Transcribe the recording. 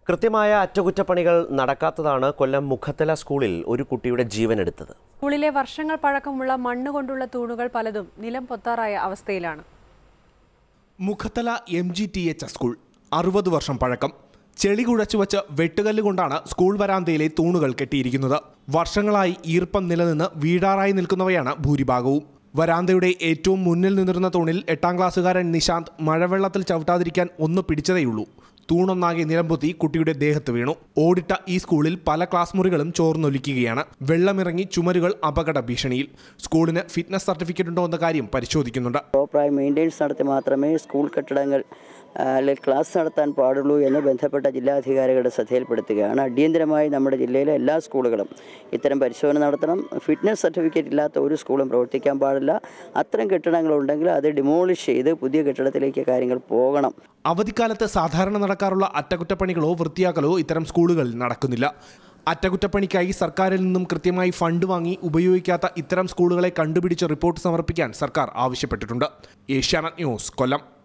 കൃത്യമായ അറ്റകുറ്റപ്പണികൾ നടക്കാത്തതാണ് കൊല്ലം മുഖത്തല സ്കൂളിൽ ഒരു കുട്ടിയുടെ ജീവനെടുത്തത് സ്കൂളിലെ വർഷങ്ങൾ പഴക്കമുള്ള മണ്ണ് കൊണ്ടുള്ള തൂണുകൾ പലതും നിലം പൊത്താറായ അവസ്ഥയിലാണ് Mukhathala M G T H school അറുപത് വർഷം പഴക്കം ചെളി കുഴച്ചു വച്ച് വെട്ടുകല്ല് കൊണ്ടാണ് സ്കൂൾ വരാന്തയിലെ തൂണുകൾ കെട്ടിയിരിക്കുന്നത് വർഷങ്ങളായി ഈർപ്പം നിലനിന്ന് വീടാറായി നിൽക്കുന്നവയാണ് ഭൂരിഭാഗവും വരാന്തയുടെ ഏറ്റവും മുന്നിൽ നിന്നിരുന്ന തൂണിൽ എട്ടാം ക്ലാസ്സുകാരൻ നിശാന്ത് മഴവെള്ളത്തിൽ ചവിട്ടാതിരിക്കാൻ ഒന്ന് പിടിച്ചതേയുള്ളൂ തൂണൊന്നാകെ നിലംപൊത്തി കുട്ടിയുടെ ദേഹത്ത് വീണു ഓടിട്ട ഈ സ്കൂളിൽ പല ക്ലാസ് മുറികളും ചോർന്നൊലിക്കുകയാണ് വെള്ളമിറങ്ങി ചുമരുകൾ അപകട ഭീഷണിയിൽ സ്കൂളിന് ഫിറ്റ്നസ് സർട്ടിഫിക്കറ്റ് ഉണ്ടോ എന്ന കാര്യം പരിശോധിക്കുന്നുണ്ട് പ്രോപ്പറായി മെയിൻ്റെനൻസ് നടത്തി മാത്രമേ സ്കൂൾ കെട്ടിടങ്ങൾ ആ, അല്ലെങ്കിൽ ക്ലാസ് നടത്താൻ പാടുള്ളൂ എന്ന് ബന്ധപ്പെട്ട ജില്ലാധികാരികളുടെ ശ്രദ്ധയിൽപ്പെടുത്തുകയാണ് അടിയന്തരമായി നമ്മുടെ ജില്ലയിലെ എല്ലാ സ്കൂളുകളും ഇത്തരം പരിശോധന നടത്തണം ഫിറ്റ്നസ് സർട്ടിഫിക്കറ്റ് ഇല്ലാത്ത ഒരു സ്കൂളും പ്രവർത്തിക്കാൻ പാടില്ല അത്തരം കെട്ടിടങ്ങളുണ്ടെങ്കിൽ അത് ഡിമോളിഷ് ചെയ്ത് പുതിയ കെട്ടിടത്തിലേക്ക് കാര്യങ്ങൾ പോകണം അവധിക്കാലത്ത് സാധാരണ നടക്കാറുള്ള അറ്റകുറ്റപ്പണികളോ വൃത്തിയാക്കലോ ഇത്തരം സ്കൂളുകളിൽ നടക്കുന്നില്ല അറ്റകുറ്റപ്പണിക്കായി സർക്കാരിൽ നിന്നും കൃത്യമായി ഫണ്ട് വാങ്ങി ഉപയോഗിക്കാത്ത ഇത്തരം സ്കൂളുകളെ കണ്ടുപിടിച്ച് റിപ്പോർട്ട് സമർപ്പിക്കാൻ സർക്കാർ ആവശ്യപ്പെട്ടിട്ടുണ്ട് ഏഷ്യാനെറ്റ് ന്യൂസ് കൊല്ലം